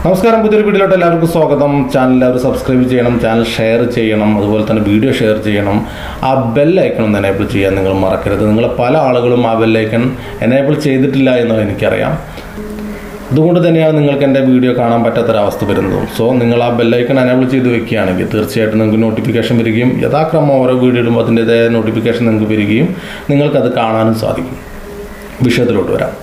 നമസ്കാരം പുതിയൊരു വീഡിയോയിലോട്ട് എല്ലാവർക്കും സ്വാഗതം ചാനൽ എല്ലാവരും സബ്സ്ക്രൈബ് ചെയ്യണം ചാനൽ ഷെയർ ചെയ്യണം അതുപോലെ തന്നെ വീഡിയോ ഷെയർ ചെയ്യണം ആ ബെൽ ഐക്കൺ ഒന്ന് എനേബിൾ ചെയ്യാൻ നിങ്ങൾ മറക്കരുത് നിങ്ങൾ പല ആളുകളും ആ ബെൽ ഐക്കൺ എനേബിൾ ചെയ്തിട്ടില്ല എന്ന് എനിക്കറിയാം അതുകൊണ്ട് തന്നെയാണ് നിങ്ങൾക്ക് എൻ്റെ വീഡിയോ കാണാൻ പറ്റാത്തൊരവസ്ഥ വരുന്നതും സോ നിങ്ങൾ ആ ബെല്ലൈക്കൺ എനേബിൾ ചെയ്ത് വെക്കുകയാണെങ്കിൽ തീർച്ചയായിട്ടും നിങ്ങൾക്ക് നോട്ടിഫിക്കേഷൻ വരികയും യഥാക്രമം ഓരോ വീഡിയോ ഇടുമ്പോൾ അതിൻ്റെതായ നോട്ടിഫിക്കേഷൻ നിങ്ങൾക്ക് വരികയും നിങ്ങൾക്കത് കാണാനും സാധിക്കും വിഷയത്തിലോട്ട് വരാം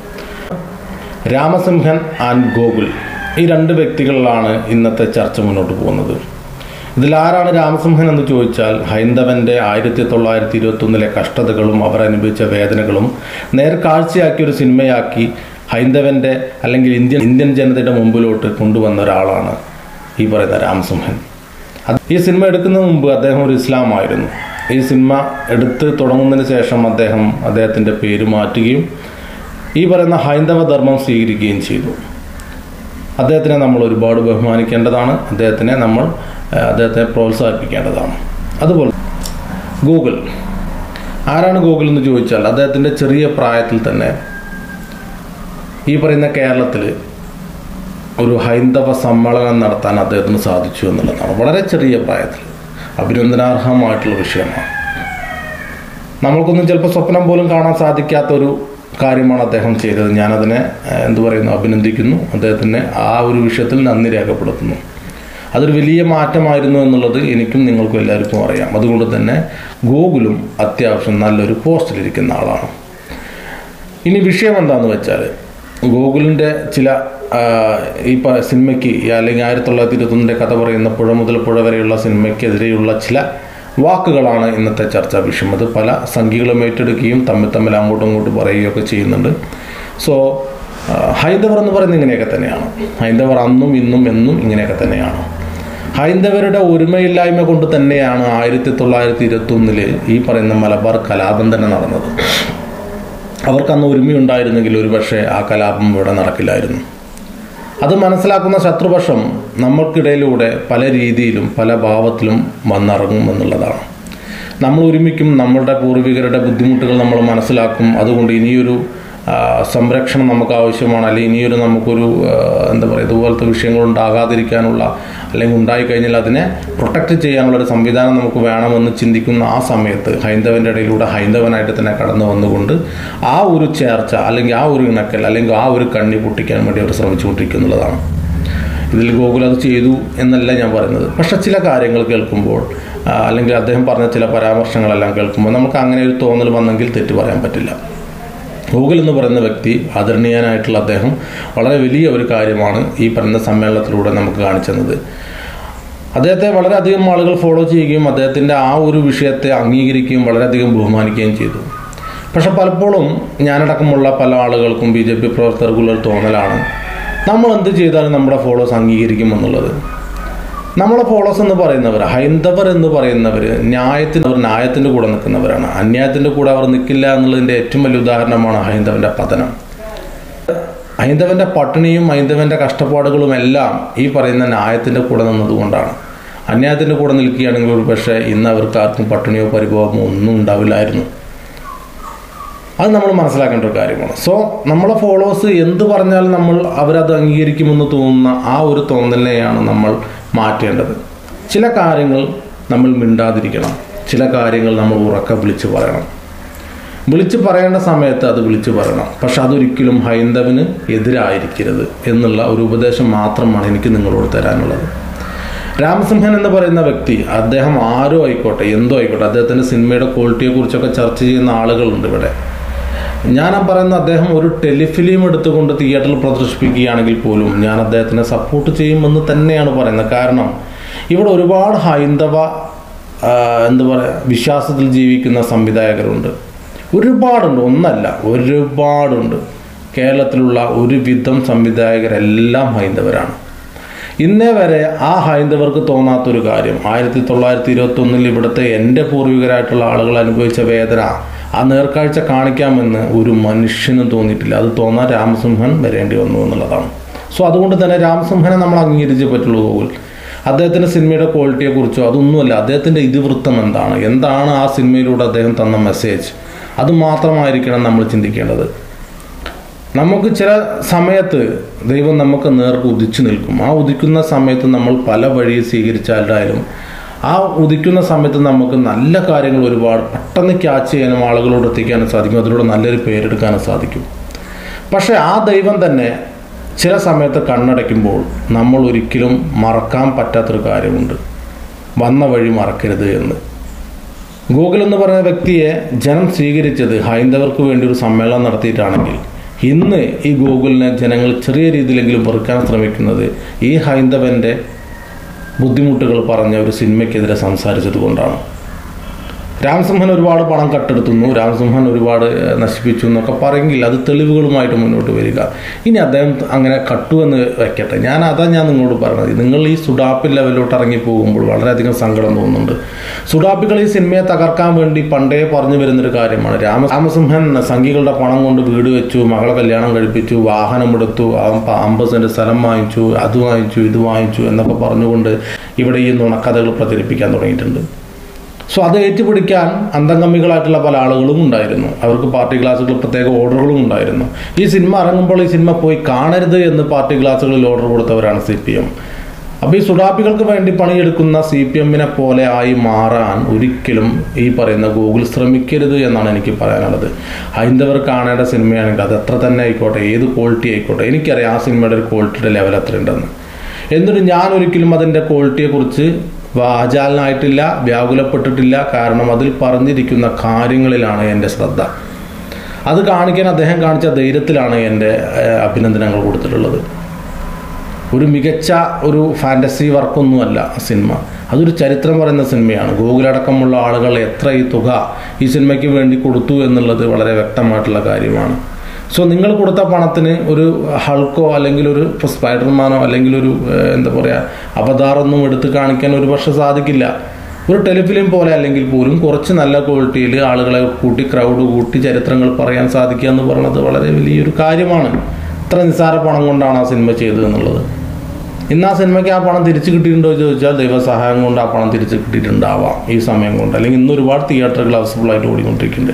രാമസിംഹൻ ആൻഡ് ഗോകുൽ ഈ രണ്ട് വ്യക്തികളിലാണ് ഇന്നത്തെ ചർച്ച മുന്നോട്ട് പോകുന്നത് ഇതിലാരാണ് രാമസിംഹൻ എന്ന് ചോദിച്ചാൽ ഹൈന്ദവന്റെ ആയിരത്തി തൊള്ളായിരത്തി ഇരുപത്തി ഒന്നിലെ കഷ്ടതകളും അവർ അനുഭവിച്ച വേദനകളും നേർക്കാഴ്ചയാക്കി ഒരു സിനിമയാക്കി ഹൈന്ദവന്റെ അല്ലെങ്കിൽ ഇന്ത്യൻ ഇന്ത്യൻ ജനതയുടെ മുമ്പിലോട്ട് കൊണ്ടുവന്ന ഒരാളാണ് ഈ പറയുന്ന രാമസിംഹൻ അത് ഈ സിനിമ എടുക്കുന്നതിന് മുമ്പ് അദ്ദേഹം ഒരു ഇസ്ലാമായിരുന്നു ഈ സിനിമ എടുത്ത് തുടങ്ങുന്നതിന് ശേഷം അദ്ദേഹം അദ്ദേഹത്തിൻ്റെ പേര് മാറ്റുകയും ഈ പറയുന്ന ഹൈന്ദവ ധർമ്മം സ്വീകരിക്കുകയും ചെയ്തു അദ്ദേഹത്തിനെ നമ്മൾ ഒരുപാട് ബഹുമാനിക്കേണ്ടതാണ് അദ്ദേഹത്തിനെ നമ്മൾ ഏഹ്, അദ്ദേഹത്തെ പ്രോത്സാഹിപ്പിക്കേണ്ടതാണ് അതുപോലെ ഗൂഗിൾ ആരാണ് ഗൂഗിൾ എന്ന് ചോദിച്ചാൽ അദ്ദേഹത്തിൻ്റെ ചെറിയ പ്രായത്തിൽ തന്നെ ഈ പറയുന്ന കേരളത്തിൽ ഒരു ഹൈന്ദവ സമ്മേളനം നടത്താൻ അദ്ദേഹത്തിന് സാധിച്ചു എന്നുള്ളതാണ് വളരെ ചെറിയ പ്രായത്തിൽ അഭിനന്ദനാർഹമായിട്ടുള്ള വിഷയമാണ് നമ്മൾക്കൊന്നും ചിലപ്പോൾ സ്വപ്നം പോലും കാണാൻ സാധിക്കാത്ത ഒരു കാര്യമാണ് അദ്ദേഹം ചെയ്തത് ഞാനതിനെ ഏഹ്, എന്ത് പറയുന്നു അഭിനന്ദിക്കുന്നു അദ്ദേഹത്തിന് ആ ഒരു വിഷയത്തിൽ നന്ദി രേഖപ്പെടുത്തുന്നു അതൊരു വലിയ മാറ്റമായിരുന്നു എന്നുള്ളത് എനിക്കും നിങ്ങൾക്കും എല്ലാവർക്കും അറിയാം അതുകൊണ്ട് തന്നെ ഗൂഗിളും അത്യാവശ്യം നല്ലൊരു പോസ്റ്റിലിരിക്കുന്ന ആളാണ് ഇനി വിഷയം എന്താണെന്ന് വെച്ചാൽ ഗൂഗിളിൻ്റെ ചില ആ, ഈ പ- സിനിമയ്ക്ക് ഈ അല്ലെങ്കിൽ ആയിരത്തി തൊള്ളായിരത്തി ഇരുപത്തൊന്നിൻ്റെ കഥ പറയുന്ന പുഴ മുതൽ പുഴ വരെയുള്ള സിനിമയ്ക്കെതിരെയുള്ള ചില വാക്കുകളാണ് ഇന്നത്തെ ചർച്ചാ വിഷയം അത് പല സംഖ്യകളും ഏറ്റെടുക്കുകയും തമ്മിൽ തമ്മിൽ അങ്ങോട്ടും ഇങ്ങോട്ടും പറയുകയൊക്കെ ചെയ്യുന്നുണ്ട് സോ ആ, ഹൈന്ദവർ എന്ന് പറയുന്നത് ഇങ്ങനെയൊക്കെ തന്നെയാണ് ഹൈന്ദവർ അന്നും ഇന്നും എന്നും ഇങ്ങനെയൊക്കെ തന്നെയാണ് ഹൈന്ദവരുടെ ഒരുമയില്ലായ്മ കൊണ്ട് തന്നെയാണ് ആയിരത്തി തൊള്ളായിരത്തി ഇരുപത്തി ഒന്നില് ഈ പറയുന്ന മലബാർ കലാപം തന്നെ നടന്നത് അവർക്ക് അന്ന് ഒരുമയുണ്ടായിരുന്നെങ്കിൽ ഒരുപക്ഷെ ആ കലാപം ഇവിടെ നടക്കില്ലായിരുന്നു അത് മനസ്സിലാക്കുന്ന ശത്രുപക്ഷം നമ്മൾക്കിടയിലൂടെ പല രീതിയിലും പല ഭാവത്തിലും വന്നിറങ്ങും എന്നുള്ളതാണ് നമ്മൾ ഒരുമിക്കും നമ്മളുടെ പൂർവികരുടെ ബുദ്ധിമുട്ടുകൾ നമ്മൾ മനസ്സിലാക്കും അതുകൊണ്ട് ഇനിയൊരു ആ, സംരക്ഷണം നമുക്ക് ആവശ്യമാണ് അല്ലെങ്കിൽ ഇനിയൊരു നമുക്കൊരു ആ, എന്താ പറയുക ഇതുപോലത്തെ വിഷയങ്ങൾ ഉണ്ടാകാതിരിക്കാനുള്ള അല്ലെങ്കിൽ ഉണ്ടായിക്കഴിഞ്ഞാൽ അതിനെ പ്രൊട്ടക്റ്റ് ചെയ്യാനുള്ള ഒരു സംവിധാനം നമുക്ക് വേണമെന്ന് ചിന്തിക്കുന്ന ആ സമയത്ത് ഹൈന്ദവൻ്റെ ഇടയിലൂടെ ഹൈന്ദവനായിട്ട് തന്നെ കടന്നു വന്നുകൊണ്ട് ആ ഒരു ചേർച്ച അല്ലെങ്കിൽ ആ ഒരു ഇണക്കൽ അല്ലെങ്കിൽ ആ ഒരു കണ്ണി പൊട്ടിക്കാൻ വേണ്ടി അവർ ശ്രമിച്ചുകൊണ്ടിരിക്കുന്നുള്ളതാണ് ഇതിൽ ഗോകുൽ അത് ചെയ്തു എന്നല്ല ഞാൻ പറയുന്നത് പക്ഷെ ചില കാര്യങ്ങൾ കേൾക്കുമ്പോൾ ആ, അല്ലെങ്കിൽ അദ്ദേഹം പറഞ്ഞ ചില പരാമർശങ്ങളെല്ലാം കേൾക്കുമ്പോൾ നമുക്ക് അങ്ങനെ ഒരു തോന്നൽ വന്നെങ്കിൽ തെറ്റ് പറയാൻ പറ്റില്ല ഗൂഗിൾ എന്ന് പറയുന്ന വ്യക്തി ആദരണീയനായിട്ടുള്ള അദ്ദേഹം വളരെ വലിയ ഒരു കാര്യമാണ് ഈ പറയുന്ന സമ്മേളനത്തിലൂടെ നമുക്ക് കാണിച്ചു തന്നത് അദ്ദേഹത്തെ വളരെയധികം ആളുകൾ ഫോളോ ചെയ്യുകയും അദ്ദേഹത്തിൻ്റെ ആ ഒരു വിഷയത്തെ അംഗീകരിക്കുകയും വളരെയധികം ബഹുമാനിക്കുകയും ചെയ്തു പക്ഷെ പലപ്പോഴും ഞാനടക്കമുള്ള പല ആളുകൾക്കും ബി ജെ പി പ്രവർത്തകർക്കുള്ള ഒരു തോന്നലാണ് നമ്മൾ എന്ത് ചെയ്താലും നമ്മുടെ ഫോളോസ് അംഗീകരിക്കും എന്നുള്ളത് നമ്മളെ ഫോളോസ് എന്ന് പറയുന്നവർ ഹൈന്ദവർ എന്ന് പറയുന്നവർ ന്യായത്തിന് അവർ ന്യായത്തിൻ്റെ കൂടെ നിൽക്കുന്നവരാണ് അന്യായത്തിൻ്റെ കൂടെ അവർ നിൽക്കില്ല എന്നുള്ളതിൻ്റെ ഏറ്റവും വലിയ ഉദാഹരണമാണ് ഹൈന്ദവൻ്റെ പതനം ഹൈന്ദവൻ്റെ പട്ടിണിയും ഹൈന്ദവൻ്റെ കഷ്ടപ്പാടുകളും എല്ലാം ഈ പറയുന്ന ന്യായത്തിൻ്റെ കൂടെ നിന്നതുകൊണ്ടാണ് അന്യായത്തിൻ്റെ കൂടെ നിൽക്കുകയാണെങ്കിൽ ഒരു പക്ഷേ ഇന്ന് അവർക്ക് ആർക്കും പട്ടിണിയോ പരിഭവമോ ഒന്നും ഉണ്ടാവില്ലായിരുന്നു അത് നമ്മൾ മനസ്സിലാക്കേണ്ട ഒരു കാര്യമാണ് സോ നമ്മളെ ഫോളോവേഴ്സ് എന്ത് പറഞ്ഞാലും നമ്മൾ അവരത് അംഗീകരിക്കുമെന്ന് തോന്നുന്ന ആ ഒരു തോന്നലിനെയാണ് നമ്മൾ മാറ്റേണ്ടത് ചില കാര്യങ്ങൾ നമ്മൾ മിണ്ടാതിരിക്കണം ചില കാര്യങ്ങൾ നമ്മൾ ഉറക്കെ വിളിച്ച് പറയണം വിളിച്ച് പറയേണ്ട സമയത്ത് അത് വിളിച്ച് പറയണം പക്ഷെ അതൊരിക്കലും ഹൈന്ദവന് എതിരായിരിക്കരുത് എന്നുള്ള ഒരു ഉപദേശം മാത്രമാണ് എനിക്ക് നിങ്ങളോട് തരാനുള്ളത് രാമസിംഹൻ എന്ന് പറയുന്ന വ്യക്തി അദ്ദേഹം ആരോ ആയിക്കോട്ടെ എന്തോ ആയിക്കോട്ടെ അദ്ദേഹത്തിൻ്റെ സിനിമയുടെ ക്വാളിറ്റിയെ കുറിച്ചൊക്കെ ചർച്ച ചെയ്യുന്ന ആളുകളുണ്ട് ഇവിടെ ഞാൻ ആ പറയുന്ന അദ്ദേഹം ഒരു ടെലിഫിലിം എടുത്തുകൊണ്ട് തിയേറ്ററിൽ പ്രദർശിപ്പിക്കുകയാണെങ്കിൽ പോലും ഞാൻ അദ്ദേഹത്തിനെ സപ്പോർട്ട് ചെയ്യുമെന്ന് തന്നെയാണ് പറയുന്നത് കാരണം ഇവിടെ ഒരുപാട് ഹൈന്ദവ ആ, എന്താ പറയുക വിശ്വാസത്തിൽ ജീവിക്കുന്ന സംവിധായകരുണ്ട് ഒരുപാടുണ്ട് ഒന്നല്ല ഒരുപാടുണ്ട് കേരളത്തിലുള്ള ഒരുവിധം സംവിധായകരെല്ലാം ഹൈന്ദവരാണ് ഇന്നേ വരെ ആ ഹൈന്ദവർക്ക് തോന്നാത്തൊരു കാര്യം ആയിരത്തി തൊള്ളായിരത്തി ഇരുപത്തി ഒന്നിൽ ഇവിടുത്തെ എൻ്റെ പൂർവികരായിട്ടുള്ള ആളുകൾ അനുഭവിച്ച വേദന ആ നേർക്കാഴ്ച കാണിക്കാമെന്ന് ഒരു മനുഷ്യനും തോന്നിയിട്ടില്ല അത് തോന്നാൻ രാമസിംഹൻ വരേണ്ടി വന്നു എന്നുള്ളതാണ് സോ അതുകൊണ്ട് തന്നെ രാമസിംഹനെ നമ്മൾ അംഗീകരിച്ചേ പറ്റുള്ളൂ ഗൂഗിൾ അദ്ദേഹത്തിൻ്റെ സിനിമയുടെ ക്വാളിറ്റിയെ കുറിച്ചോ അതൊന്നുമല്ല അദ്ദേഹത്തിൻ്റെ ഇതിവൃത്തം എന്താണ് എന്താണ് ആ സിനിമയിലൂടെ അദ്ദേഹം തന്ന മെസ്സേജ് അത് മാത്രമായിരിക്കണം നമ്മൾ ചിന്തിക്കേണ്ടത് നമുക്ക് ചില സമയത്ത് ദൈവം നമുക്ക് നേർക്ക് ഉദിച്ചു നിൽക്കും ആ ഉദിക്കുന്ന സമയത്ത് നമ്മൾ പല വഴി സ്വീകരിച്ചാലായാലും ആ ഉദിക്കുന്ന സമയത്ത് നമുക്ക് നല്ല കാര്യങ്ങൾ ഒരുപാട് പെട്ടെന്ന് ക്യാച്ച് ചെയ്യാനും ആളുകളോട് എത്തിക്കാനും സാധിക്കും അതിലൂടെ നല്ലൊരു പേരെടുക്കാനും സാധിക്കും പക്ഷെ ആ ദൈവം തന്നെ ചില സമയത്ത് കണ്ണടയ്ക്കുമ്പോൾ നമ്മൾ ഒരിക്കലും മറക്കാൻ പറ്റാത്തൊരു കാര്യമുണ്ട് വന്ന വഴി മറക്കരുത് എന്ന് ഗൂഗിൾ എന്ന് പറയുന്ന വ്യക്തിയെ ജനം സ്വീകരിച്ചത് ഹൈന്ദവർക്ക് വേണ്ടി ഒരു സമ്മേളനം നടത്തിയിട്ടാണെങ്കിൽ ഇന്ന് ഈ ഗൂഗിളിനെ ജനങ്ങൾ ചെറിയ രീതിയിലെങ്കിലും വെറുക്കാൻ ശ്രമിക്കുന്നത് ഈ ഹൈന്ദവന്റെ ബുദ്ധിമുട്ടുകൾ പറഞ്ഞ ഒരു സിനിമയ്ക്കെതിരെ സംസാരിച്ചത് കൊണ്ടാണ് രാംസിംഹൻ ഒരുപാട് പണം കട്ടെടുത്തുന്നു രാംസിംഹൻ ഒരുപാട് ഏഹ്, നശിപ്പിച്ചു എന്നൊക്കെ പറയെങ്കിൽ അത് തെളിവുകളുമായിട്ട് മുന്നോട്ട് വരിക ഇനി അദ്ദേഹം അങ്ങനെ കട്ടു എന്ന് വെക്കട്ടെ ഞാൻ അതാ ഞാൻ നിങ്ങളോട് പറഞ്ഞത് നിങ്ങൾ ഈ സുഡാപ്പി ലെവലിലോട്ട് ഇറങ്ങി പോകുമ്പോൾ വളരെയധികം സങ്കടം തോന്നുന്നുണ്ട് സുഡാപ്പികൾ ഈ സിനിമയെ തകർക്കാൻ വേണ്ടി പണ്ടേ പറഞ്ഞു വരുന്നൊരു കാര്യമാണ് രാമ രാമസിംഹൻ സംഘികളുടെ പണം കൊണ്ട് വീട് വെച്ചു മകളെ കല്യാണം കഴിപ്പിച്ചു വാഹനം എടുത്തു അവൻ പ- അമ്പത് സെന്റ് സ്ഥലം വാങ്ങിച്ചു അത് വാങ്ങിച്ചു ഇത് വാങ്ങിച്ചു എന്നൊക്കെ പറഞ്ഞുകൊണ്ട് ഇവിടെ ഈ നുണക്കഥകൾ പ്രചരിപ്പിക്കാൻ തുടങ്ങിയിട്ടുണ്ട് സോ അത് ഏറ്റുപിടിക്കാൻ അന്തംഗമികളായിട്ടുള്ള പല ആളുകളും ഉണ്ടായിരുന്നു അവർക്ക് പാർട്ടി ക്ലാസ്സുകൾ പ്രത്യേക ഓർഡറുകളും ഉണ്ടായിരുന്നു ഈ സിനിമ ഇറങ്ങുമ്പോൾ ഈ സിനിമ പോയി കാണരുത് എന്ന് പാർട്ടി ക്ലാസ്സുകളിൽ ഓർഡർ കൊടുത്തവരാണ് സി പി എം അപ്പോൾ ഈ സുഡാപ്പികൾക്ക് വേണ്ടി പണിയെടുക്കുന്ന സി പി എമ്മിനെ പോലെ ആയി മാറാൻ ഒരിക്കലും ഈ പറയുന്ന ഗൂഗിൾ ശ്രമിക്കരുത് എന്നാണ് എനിക്ക് പറയാനുള്ളത് ഹൈന്ദവർ കാണേണ്ട സിനിമയാണെങ്കിൽ അത് എത്ര തന്നെ ആയിക്കോട്ടെ ഏത് ക്വാളിറ്റി ആയിക്കോട്ടെ എനിക്കറിയാം ആ സിനിമയുടെ ഒരു ക്വാളിറ്റിയുടെ ലെവൽ എത്ര ഉണ്ടെന്ന് എന്നിട്ട് ഞാൻ ഒരിക്കലും അതിൻ്റെ ക്വാളിറ്റിയെക്കുറിച്ച് വാചാലനായിട്ടില്ല വ്യാകുലപ്പെട്ടിട്ടില്ല കാരണം അതിൽ പറഞ്ഞിരിക്കുന്ന കാര്യങ്ങളിലാണ് എൻ്റെ ശ്രദ്ധ അത് കാണിക്കാൻ അദ്ദേഹം കാണിച്ച ധൈര്യത്തിലാണ് എൻ്റെ ഏഹ്, അഭിനന്ദനങ്ങൾ കൊടുത്തിട്ടുള്ളത് ഒരു മികച്ച ഒരു ഫാൻറ്റസി വർക്കൊന്നുമല്ല ആ സിനിമ അതൊരു ചരിത്രം പറയുന്ന സിനിമയാണ് ഗൂഗിളടക്കമുള്ള ആളുകൾ എത്ര ഈ തുക ഈ സിനിമയ്ക്ക് വേണ്ടി കൊടുത്തു എന്നുള്ളത് വളരെ വ്യക്തമായിട്ടുള്ള കാര്യമാണ് സോ നിങ്ങൾ കൊടുത്ത പണത്തിന് ഒരു ഹൾക്കോ അല്ലെങ്കിൽ ഒരു ഇപ്പോൾ സ്പൈഡർമാനോ അല്ലെങ്കിൽ ഒരു ഏഹ്, എന്താ പറയുക അവതാറൊന്നും എടുത്ത് കാണിക്കാൻ ഒരു പക്ഷെ സാധിക്കില്ല ഒരു ടെലിഫിലിം പോലെ അല്ലെങ്കിൽ പോലും കുറച്ച് നല്ല ക്വാളിറ്റിയിൽ ആളുകളെ കൂട്ടി ക്രൗഡ് കൂട്ടി ചരിത്രങ്ങൾ പറയാൻ സാധിക്കുക എന്ന് പറയുന്നത് വളരെ വലിയൊരു കാര്യമാണ് ഇത്ര നിസ്സാര പണം കൊണ്ടാണ് ആ സിനിമ ചെയ്തത് എന്നുള്ളത് ഇന്ന് ആ സിനിമയ്ക്ക് ആ പണം തിരിച്ചു കിട്ടിയിട്ടുണ്ടോ എന്ന് ചോദിച്ചാൽ ദൈവസഹായം കൊണ്ട് ആ പണം തിരിച്ചു കിട്ടിയിട്ടുണ്ടാവാം ഈ സമയം കൊണ്ട് അല്ലെങ്കിൽ ഇന്ന് ഒരുപാട് തിയേറ്ററുകൾ അവൈലബിൾ ആയിട്ട് ഓടിക്കൊണ്ടിരിക്കുന്നുണ്ട്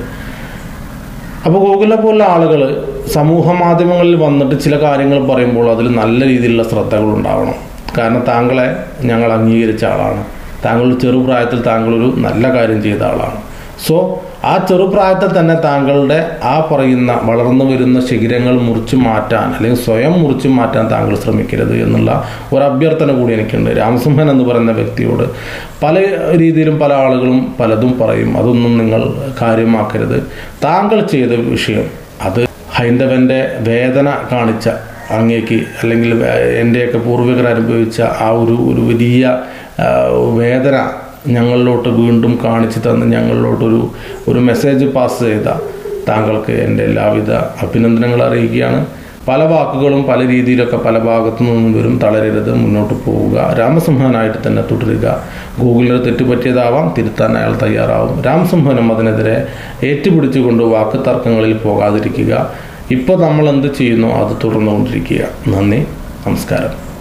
അപ്പോൾ ഗൂഗിളിനെ പോലുള്ള ആളുകൾ സമൂഹ മാധ്യമങ്ങളിൽ വന്നിട്ട് ചില കാര്യങ്ങൾ പറയുമ്പോൾ അതിൽ നല്ല രീതിയിലുള്ള ശ്രദ്ധകൾ ഉണ്ടാവണം കാരണം താങ്കളെ ഞങ്ങൾ അംഗീകരിച്ച ആളാണ് താങ്കൾ ചെറുപ്രായത്തിൽ താങ്കളൊരു നല്ല കാര്യം ചെയ്ത ആളാണ് സോ ആ ചെറുപ്രായത്തിൽ തന്നെ താങ്കളുടെ ആ പറയുന്ന വളർന്നു വരുന്ന ശിഖരങ്ങൾ മുറിച്ചു മാറ്റാൻ അല്ലെങ്കിൽ സ്വയം മുറിച്ചു മാറ്റാൻ താങ്കൾ ശ്രമിക്കരുത് എന്നുള്ള ഒരു അഭ്യർത്ഥന കൂടി എനിക്കുണ്ട് രാമസിംഹൻ എന്ന് പറയുന്ന വ്യക്തിയോട് പല രീതിയിലും പല ആളുകളും പലതും പറയും അതൊന്നും നിങ്ങൾ കാര്യമാക്കരുത് താങ്കൾ ചെയ്ത വിഷയം അത് ഹൈന്ദവന്റെ വേദന കാണിച്ച അങ്ങേക്ക് അല്ലെങ്കിൽ എൻ്റെയൊക്കെ പൂർവികർ അനുഭവിച്ച ആ ഒരു ഒരു വലിയ ആ, വേദന ഞങ്ങളിലോട്ട് വീണ്ടും കാണിച്ചു തന്ന് ഞങ്ങളിലോട്ടൊരു ഒരു മെസ്സേജ് പാസ് ചെയ്ത താങ്കൾക്ക് എൻ്റെ എല്ലാവിധ അഭിനന്ദനങ്ങൾ അറിയിക്കുകയാണ് പല വാക്കുകളും പല രീതിയിലൊക്കെ പല ഭാഗത്തു നിന്നും വരും തളരരുത് മുന്നോട്ട് പോവുക രാമസിംഹനായിട്ട് തന്നെ തുടരുക ഗൂഗിളിൽ തെറ്റുപറ്റിയതാവാം തിരുത്താൻ അയാൾ തയ്യാറാവും രാമസിംഹനും അതിനെതിരെ ഏറ്റുപിടിച്ചുകൊണ്ട് വാക്ക് തർക്കങ്ങളിൽ പോകാതിരിക്കുക ഇപ്പോൾ നമ്മൾ എന്ത് ചെയ്യുന്നു അത് തുടർന്നുകൊണ്ടിരിക്കുക നന്ദി നമസ്കാരം